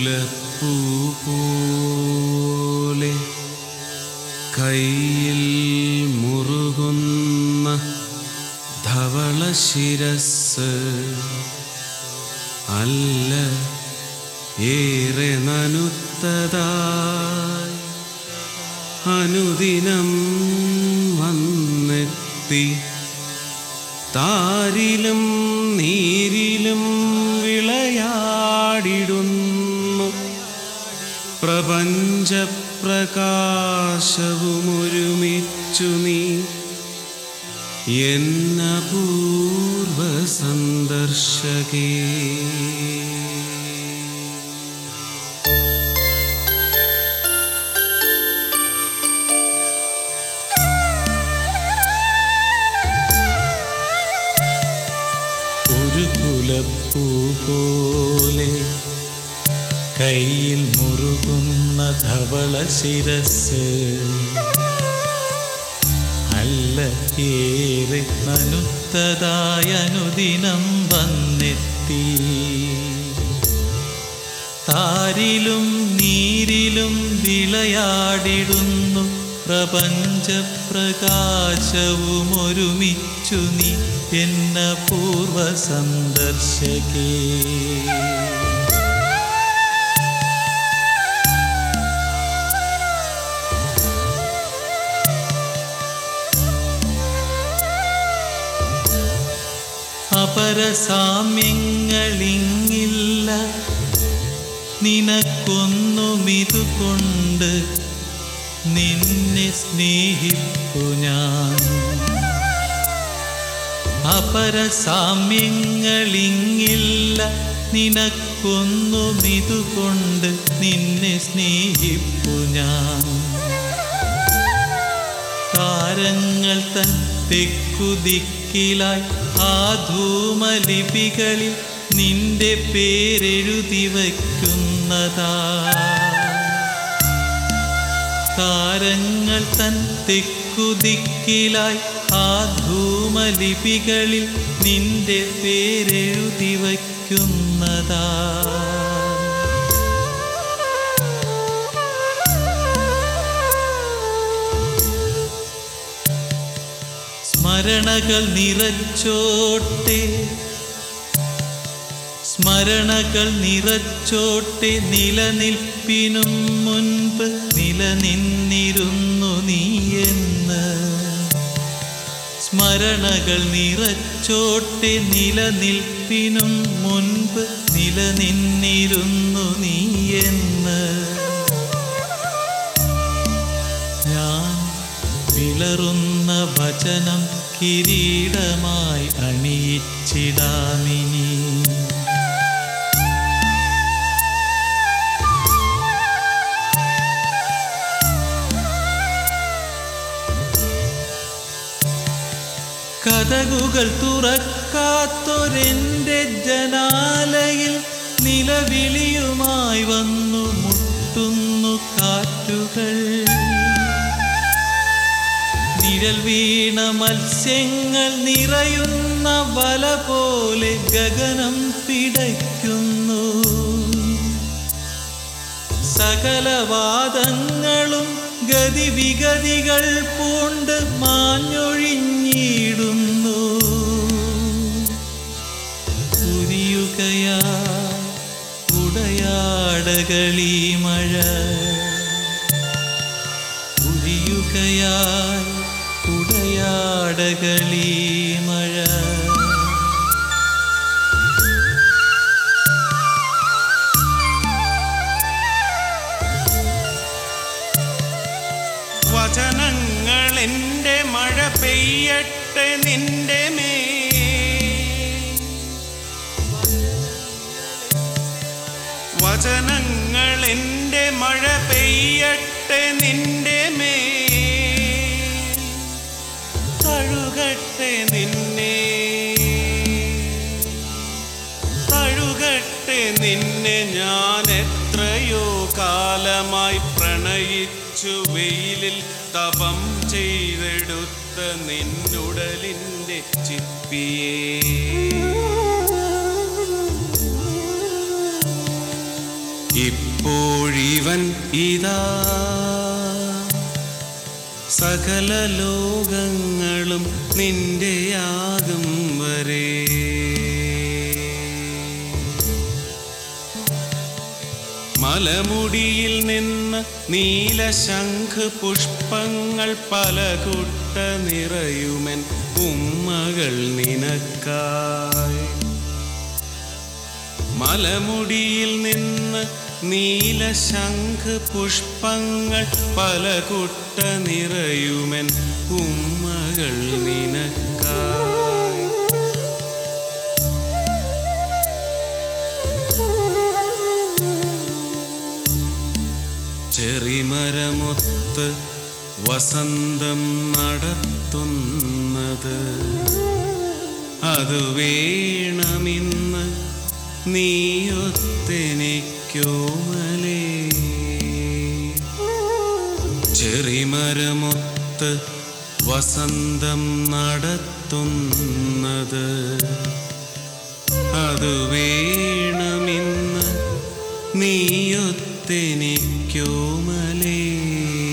മുല്ലപ്പൂ പോലെ കയ്യിൽ മുറുകുന്ന ധവള ശിരസ് അല്ല ഏറെ നനുത്തതായി അനുദിനം വന്നെത്തി താരിലും നീരിലും വിളയാടിടുന്നു പ്രപഞ്ചപ്രകാശവുമൊരുമിച്ചു നീ എന്നപൂർവ സന്ദർശകേ ഒരു കുലപ്പൂ പോലെ കയ്യിൽ മുറുകുന്ന ധവള ശിരസ് അല്ല ഏറെ നനുത്തതായ അനുദിനം വന്നെത്തി താരിലും നീരിലും വിളയാടിടുന്നു പ്രപഞ്ചപ്രകാശവും ഒരുമിച്ചു നീ എന്ന പൂർവ സന്ദർശകേ അപരസാമ്യങ്ങളിങ്ങില്ല നിനക്കൊന്നുമിതുകൊണ്ട് നിന്നെ സ്നേഹിപ്പു ഞാൻ അപരസാമ്യങ്ങളിങ്ങില്ല നിനക്കൊന്നുമിതുകൊണ്ട് നിന്നെ സ്നേഹിപ്പു ഞാൻ താരങ്ങൾ തൻ തെക്കുദിക്കിലായി ആ ധൂമലിപികളിൽ നിന്റെ പേരെഴുതി വയ്ക്കുന്നതാ താരങ്ങൾ തൻ തെക്കുദിക്കിലായി ആ ധൂമലിപികളിൽ നിന്റെ പേരെഴുതി വയ്ക്കുന്നതാ സ്മരണകൾ നിറച്ചോട്ടെ സ്മരണകൾ നിറച്ചോട്ടെ നിലനിൽപ്പിനും മുൻപ് നിലനിന്നിരുന്നു നീയെന്ന് സ്മരണകൾ നിറച്ചോട്ടെ നിലനിൽപ്പിനും മുൻപ് നിലനിന്നിരുന്നു നീയെന്ന് ഞാൻ വിളറുന്ന വചനം കിരീടമായി അണിയിച്ചിടാമിനി കഥകുകൾ തുറക്കാത്തൊരെൻ്റെ ജനാലയിൽ നിലവിളിയുമായി വന്നു മുട്ടുന്നു കാറ്റുകൾ നിഴൽ വീണ മത്സ്യങ്ങൾ നിറയുന്ന വല പോലെ ഗഗനം പിടയ്ക്കുന്നു സകലവാദങ്ങളും ഗതിവിഗതികൾ പൂണ്ട് മാഞ്ഞൊഴിഞ്ഞിടുന്നു പുരിയുകയാ ഉടയാടകളീ മഴ ഉരിയുകയായി ഉടയാടകളീ മഴ വചനങ്ങൾ എൻ്റെ മഴ പെയ്യട്ടെ നിന്റെ മേ വചനങ്ങൾ എൻ്റെ മഴ പെയ്യട്ടെ നിന്റെ മേ തഴുകട്ടെ നിന്നെ തഴുകട്ടെ നിന്നെ ഞാൻ എത്രയോ കാലമായി പ്രണയിച്ചു വെയിലിൽ തപം ചെയ്തെടുത്ത നിന്നുടലിൻ്റെ ചിപ്പിയേ ഇപ്പോഴിവൻ ഇതാ സകല ലോകങ്ങളും നിന്റെയാകും വരെ മലമുടിയിൽ നിന്ന് നീലശംഖ് പുഷ്പങ്ങൾ പല കുട്ട നിറയുമെൻ ഉമ്മകൾ നിനക്കായി മലമുടിയിൽ നിന്ന് നീലശംഖ് പുഷ്പങ്ങൾ പല കുട്ട നിറയുമെൻ ഉമ്മകൾ നിനക്കായി ചെറിമരമൊത്ത് വസന്തം നടത്തുന്നത് അത് വേണമിന്ന് നീയൊത്തെനിക്കോമലേ ചെറിമരമൊത്ത് വസന്തം നടത്തുന്നത് അത് വേണമിന്ന് നീയൊത്തെനിക്കോമലേ